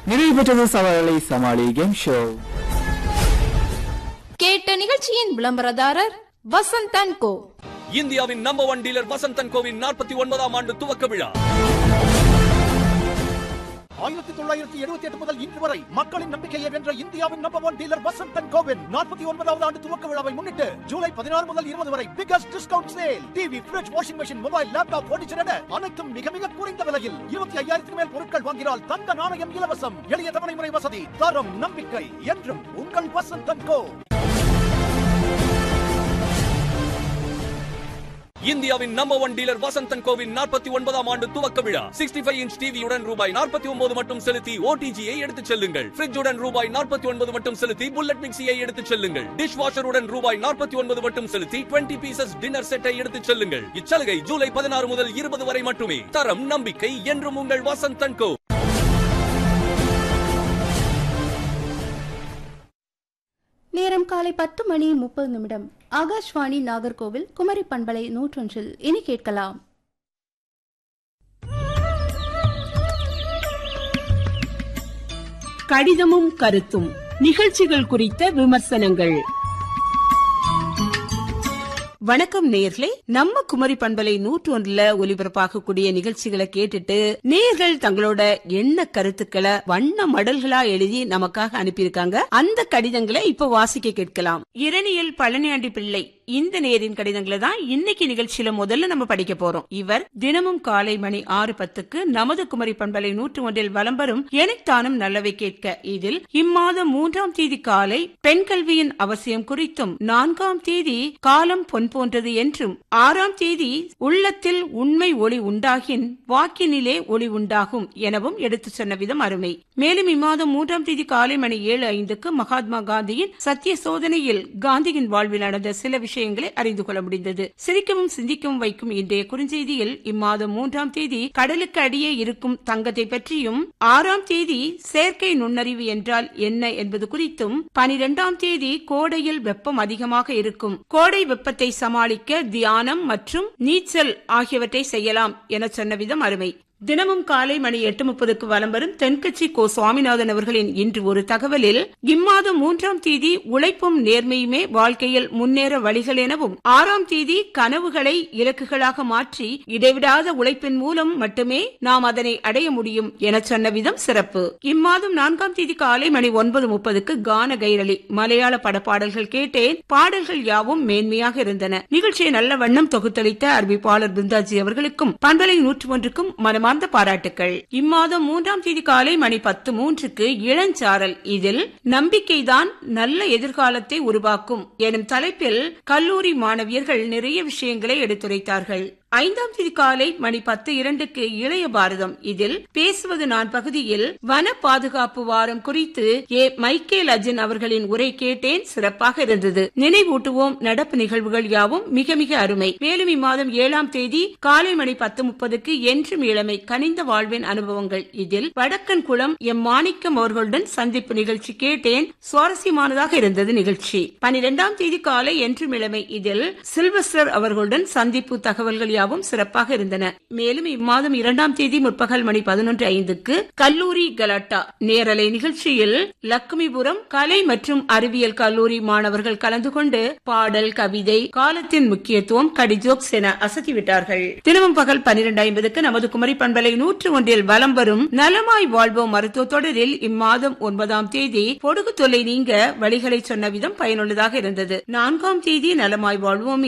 நிறைவு பெற்றது சவாலை சமாளி கேம் ஷோ கேட்ட நிகழ்ச்சியின் விளம்பரதாரர் வசந்த் அண்ட் கோ இந்தியாவின் நம்பர் ஒன் டீலர் வசந்தன் கோவின் நாற்பத்தி ஒன்பதாம் ஆண்டு துவக்க விழா ஆயிரத்தி தொள்ளாயிரத்தி எழுபத்தி எட்டு முதல் இன்று வரை மக்களின் நம்பிக்கையை வென்ற இந்தியாவின் நம்பர் ஒன் டீலர் வசந்தன் கோவின் நாற்பத்தி ஒன்பதாவது ஆண்டு துவக்க விழாவை முன்னிட்டு ஜூலை பதினாறு முதல் இருபது வரை biggest discount sale TV fridge washing machine mobile laptop furniture என அனைத்தும் மிக மிக குறைந்த விலையில் இருபத்தி ஐயாயிரத்துக்கு மேல் பொருட்கள் வாங்கினால் தங்க நாணயம் இலவசம் எளிய தவணை முறை வசதி தரம் நம்பிக்கை என்றும் உங்கள் வசந்தன் கோ இந்தியாவின் நம்பர் ஒன் டீலர் வசந்தன் கோவின் நாற்பத்தி ஒன்பதாம் ஆண்டு துவக்க விழா சிக்ஸ்டி ஃபைவ் இன்ச் டிவியுடன் ரூபாய் நாற்பத்தி ஒன்பது மட்டும் செலுத்தி ஓடிஜியை எடுத்துச் செல்லுங்கள் ஃபிரிட்ஜுடன் ரூபாய் நாற்பத்தி ஒன்பது மட்டும் செலுத்தி புல்லட் மிக்சியை எடுத்துச் செல்லுங்கள் டிஷ் வாஷருடன் ரூபாய் நாற்பத்தி ஒன்பது மட்டும் செலுத்தி டுவெண்ட்டி பீசஸ் டின்னர் செட்டை எடுத்துச் செல்லுங்கள் இச்சலுகை ஜூலை பதினாறு முதல் இருபது வரை மட்டுமே தரம் நம்பிக்கை என்றும் உங்கள் வசந்தன் கோ நேரம் காலை பத்து மணி முப்பது நிமிடம் ஆகாஷ்வாணி நாகர்கோவில் குமரி பண்பலை நூற்றொன்றில் இனி கேட்கலாம் கடிதமும் கருத்தும் நிகழ்ச்சிகள் குறித்த விமர்சனங்கள் வணக்கம் நேயர்களே நம்ம குமரி பண்பலை நூற்று ஒன்றுல ஒலிபரப்பாகக்கூடிய நிகழ்ச்சிகளை கேட்டுட்டு நேயர்கள் தங்களோட எண்ண கருத்துக்களை வண்ண மடல்களா எழுதி நமக்காக அனுப்பியிருக்காங்க அந்த கடிதங்களை இப்ப வாசிக்க கேட்கலாம் இரணியல் பழனியாண்டி பிள்ளை இந்த நேரின் கடிதங்களை தான் இன்னைக்கு நிகழ்ச்சியில முதல்ல நம்ம படிக்க போறோம் இவர் தினமும் காலை மணி ஆறு பத்துக்கு நமது குமரி பண்பலை நூற்று ஒன்றில் வலம் வரும் எனைத்தானும் நல்லவை கேட்க இதில் இம்மாதம் மூன்றாம் தேதி காலை பெண் கல்வியின் அவசியம் குறித்தும் நான்காம் தேதி காலம் பொன் போன்றது என்றும் ஆறாம் தேதி உள்ளத்தில் உண்மை ஒளி உண்டாகின் வாக்கினிலே ஒளி உண்டாகும் எனவும் எடுத்துச் சொன்ன விதம் அருமை மேலும் இம்மாதம் மூன்றாம் தேதி காலை மணி ஏழு ஐந்துக்கு மகாத்மா காந்தியின் சத்திய சோதனையில் காந்தியின் வாழ்வில் நடந்த சில விஷயங்களை அறிந்து கொள்ள முடிந்தது சிரிக்கவும் சிந்திக்கவும் வைக்கும் இன்றைய குறுஞ்செய்தியில் இம்மாதம் மூன்றாம் தேதி கடலுக்கு அடியே இருக்கும் தங்கத்தை பற்றியும் ஆறாம் தேதி செயற்கை நுண்ணறிவு என்றால் என்ன என்பது குறித்தும் பனிரெண்டாம் தேதி கோடையில் வெப்பம் அதிகமாக இருக்கும் கோடை வெப்பத்தை சமாளிக்க தியானம் மற்றும் நீச்சல் ஆகியவற்றை செய்யலாம் என சொன்ன விதம் அருமை தினமும் காலை மணி எட்டு முப்பதுக்கு வலம் வரும் தென்கட்சி கோ சுவாமிநாதன் அவர்களின் இன்று ஒரு தகவலில் இம்மாதம் மூன்றாம் தேதி உழைப்பும் நேர்மையுமே வாழ்க்கையில் முன்னேற வழிகள் எனவும் ஆறாம் தேதி கனவுகளை இலக்குகளாக மாற்றி இடைவிடாத உழைப்பின் மூலம் மட்டுமே நாம் அதனை அடைய முடியும் என சொன்ன விதம் சிறப்பு இம்மாதம் நான்காம் தேதி காலை மணி ஒன்பது முப்பதுக்கு கான கைரளி மலையாள படப்பாடல்கள் கேட்டேன் பாடல்கள் யாவும் மேன்மையாக இருந்தன நிகழ்ச்சியை நல்ல வண்ணம் தொகுத்தளித்த அறிவிப்பாளர் பிருந்தாஜி அவர்களுக்கும் பண்பலை நூற்று ஒன்றுக்கும் மனமார்ந்த பாராட்டுக்கள் இம்மாதம் மூன்றாம் தேதி காலை மணி பத்து மூன்றுக்கு இளஞ்சாரல் இதில் நம்பிக்கைதான் நல்ல எதிர்காலத்தை உருவாக்கும் எனும் தலைப்பில் கல்லூரி மாணவியர்கள் நிறைய விஷயங்களை எடுத்துரைத்தார்கள் ஐந்தாம் தேதி காலை மணி பத்து இரண்டுக்கு இளைய பாரதம் இதில் பேசுவது நான் பகுதியில் வன பாதுகாப்பு வாரம் குறித்து ஏ மைக்கேல் அஜன் அவர்களின் உரை கேட்டேன் சிறப்பாக இருந்தது நினைவூட்டுவோம் நடப்பு நிகழ்வுகள் யாவும் மிக மிக அருமை மேலும் இம்மாதம் ஏழாம் தேதி காலை மணி பத்து முப்பதுக்கு என்றும் இளமை கனிந்த வாழ்வின் அனுபவங்கள் இதில் வடக்கன் குளம் எம் மாணிக்கம் அவர்களுடன் சந்திப்பு நிகழ்ச்சி கேட்டேன் சுவாரஸ்யமானதாக இருந்தது நிகழ்ச்சி பனிரெண்டாம் தேதி காலை என்றும் இளமை இதில் சில்வஸ்டர் அவர்களுடன் சந்திப்பு தகவல்கள் யாவும் சிறப்பாக இருந்தன மேலும் இம்மாதம் இரண்டாம் தேதி முற்பகல் மணி பதினொன்று ஐந்துக்கு கல்லூரி கலாட்டா நேரலை நிகழ்ச்சியில் லக்குமிபுரம் கலை மற்றும் அறிவியல் கல்லூரி மாணவர்கள் கலந்து கொண்டு பாடல் கவிதை காலத்தின் முக்கியத்துவம் கடிஜோக்ஸ் என அசத்திவிட்டார்கள் தினமும் பகல் பனிரெண்டு ஐம்பதுக்கு நமது குமரி பண்பலை நூற்று ஒன்றில் வலம் வரும் நலமாய் வாழ்வோம் மருத்துவ தொடரில் இம்மாதம் ஒன்பதாம் தேதி பொடுகு தொல்லை நீங்க வழிகளை சொன்ன விதம் பயனுள்ளதாக இருந்தது நான்காம் தேதி நலமாய் வாழ்வோம்